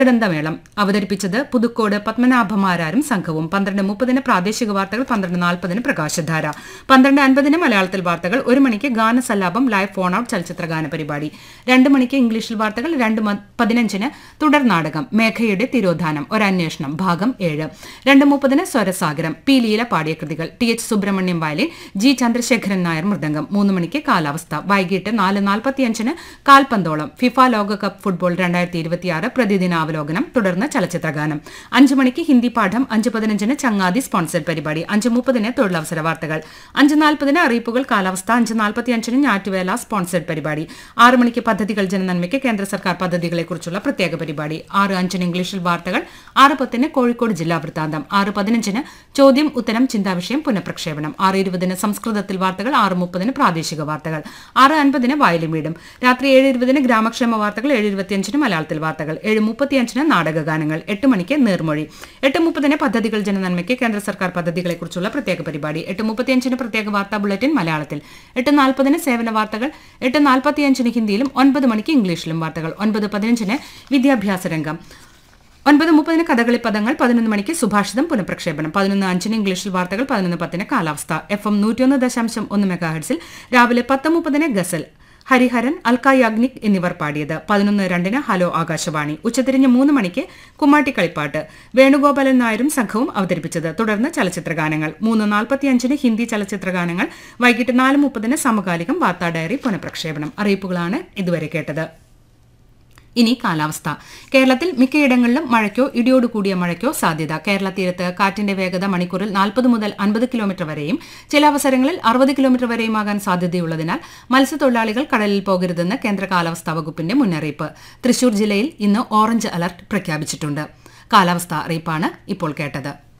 ഗ്രന്ഥമേളം അവതരിപ്പിച്ചത് പുതുക്കോട് പത്മനാഭമാരാരും സംഘവും പന്ത്രണ്ട് മുപ്പതിന് പ്രാദേശിക വാർത്തകൾ പന്ത്രണ്ട് നാൽപ്പതിന് പ്രകാശധാര പന്ത്രണ്ട് അൻപതിന് മലയാളത്തിൽ വാർത്തകൾ ഒരു മണിക്ക് ഗാനസല്ലാപം ലൈവ് ഫോൺ ഔട്ട് ചലച്ചിത്ര ഗാന പരിപാടി രണ്ട് മണിക്ക് ഇംഗ്ലീഷിൽ വാർത്തകൾ രണ്ട് മ- പതിനഞ്ചിന് തുടർ നാടകം മേഘയുടെ തിരോധാനം ഒരന്വേഷണം ഭാഗം ഏഴ് രണ്ട് മുപ്പതിന് സ്വരസാഗരം പി ലീല പാടിയ കൃതികൾ T H Subrahmanyam violin G Chandrasekharan Nair mridangam മൂന്ന് മണിക്ക് കാലാവസ്ഥ വൈകിട്ട് നാല് നാൽപ്പത്തിയഞ്ചിന് കാൽപന്തോളം ഫിഫ ലോകകപ്പ് ഫുട്ബോൾ രണ്ടായിരത്തി ഇരുപത്തിയാറ് പ്രതിദിനാവലോകനം തുടർന്ന് ചലച്ചിത്രഗാനം അഞ്ച് മണിക്ക് ഹിന്ദി പാഠം അഞ്ച് പതിനഞ്ചിന് ചങ്ങാതി സ്പോൺസർ പരിപാടി അഞ്ച് മുപ്പതിന് തൊഴിലവസര വാർത്തകൾ അഞ്ച് നാൽപ്പതിന് അറിയിപ്പുകൾ കാലാവസ്ഥ അഞ്ച് നാൽപ്പത്തിയഞ്ചിന് ഞാറ്റുവേല സ്പോൺസർഡ് പരിപാടി ആറ് മണിക്ക് പദ്ധതികൾ ജനനന്മയ്ക്ക് കേന്ദ്ര സർക്കാർ പദ്ധതികളെക്കുറിച്ചുള്ള പ്രത്യേക പരിപാടി ആറ് അഞ്ചിന് ഇംഗ്ലീഷിൽ വാർത്തകൾ ആറ് പത്തിന് കോഴിക്കോട് ജില്ലാ വൃത്താന്തം ആറ് പതിനഞ്ചിന് ചോദ്യം ഉത്തരം ചിന്താവിഷയം പുനഃപ്രക്ഷേപണം ആറ് ഇരുപതിന് സംസ്കൃതത്തിൽ വാർത്തകൾ ആറ് മുപ്പതിന് പ്രാദേശിക വാർത്തകൾ ആറ് അൻപതിന് വയലും വീടും രാത്രി ഏഴ് ഇരുപതിന് ഗ്രാമക്ഷേമ വാർത്തകൾ ഏഴ് ഇരുപത്തിയഞ്ചിന് മലയാളത്തിൽ വാർത്തകൾ ഏഴ് മുപ്പത്തിയഞ്ചിന് നാടകഗാനങ്ങൾ എട്ട് മണിക്ക് നേർമൊഴി എട്ട് മുപ്പതിന് പദ്ധതികൾ ജനനന്മയ്ക്ക് കേന്ദ്ര സർക്കാർ പദ്ധതികളെക്കുറിച്ചുള്ള പ്രത്യേക പരിപാടി എട്ട് മുപ്പത്തിയഞ്ചിന് പ്രത്യേക വാർത്താ ബുള്ളറ്റിൻ മലയാളത്തിൽ എട്ട് നാൽപ്പതിന് സേവന വാർത്തകൾ എട്ട് നാൽപ്പത്തിയഞ്ചിന് ഹിന്ദിയിലും ഒൻപത് മണിക്ക് ഇംഗ്ലീഷിലും വാർത്തകൾ ഒൻപത് പതിനഞ്ചിന് വിദ്യാഭ്യാസ രംഗം ഒൻപത് മുപ്പതിന് കഥകളി പദങ്ങൾ പതിനൊന്ന് മണിക്ക് സുഭാഷിതം പുനഃപ്രക്ഷേപണം പതിനൊന്ന് അഞ്ചിന് ഇംഗ്ലീഷിൽ വാർത്തകൾ പതിനൊന്ന് പത്തിന് കാലാവസ്ഥ എഫ് എം നൂറ്റിയൊന്ന് ദശാംശം ഒന്ന് മെഗാഹെഡ്സിൽ രാവിലെ പത്ത് മുപ്പതിന് ഗസൽ ഹരിഹരൻ അൽക്ക യാഗ്നിക് എന്നിവർ പാടിയത് പതിനൊന്ന് രണ്ടിന് ഹലോ ആകാശവാണി ഉച്ചതിരിഞ്ഞ് മൂന്ന് മണിക്ക് കുമ്മാട്ടി കളിപ്പാട്ട് വേണുഗോപാലൻ നായരും സംഘവും അവതരിപ്പിച്ചത് തുടർന്ന് ചലച്ചിത്ര ഗാനങ്ങൾ മൂന്ന് നാൽപ്പത്തിയഞ്ചിന് ഹിന്ദി ചലച്ചിത്ര ഗാനങ്ങൾ വൈകിട്ട് നാല് മുപ്പതിന് സമകാലികം വാർത്താ ഡയറി പുനഃപ്രക്ഷേപണം അറിയിപ്പുകളാണ് ഇതുവരെ കേട്ടത് ഇനി കാലാവസ്ഥ കേരളത്തിൽ മിക്കയിടങ്ങളിലും മഴയ്ക്കോ ഇടിയോട് കൂടിയ മഴയ്ക്കോ സാധ്യത കേരള തീരത്ത് കാറ്റിന്റെ വേഗത മണിക്കൂറിൽ നാൽപ്പത് മുതൽ അൻപത് കിലോമീറ്റർ വരെയും ചില അവസരങ്ങളിൽ അറുപത് കിലോമീറ്റർ വരെയുമാകാൻ സാധ്യതയുള്ളതിനാൽ മത്സ്യത്തൊഴിലാളികൾ കടലിൽ പോകരുതെന്ന് കേന്ദ്ര കാലാവസ്ഥാ വകുപ്പിന്റെ മുന്നറിയിപ്പ് തൃശൂർ ജില്ലയിൽ ഇന്ന് ഓറഞ്ച് അലർട്ട് പ്രഖ്യാപിച്ചിട്ടുണ്ട് കാലാവസ്ഥാ അറിയിപ്പാണ് ഇപ്പോൾ കേട്ടത്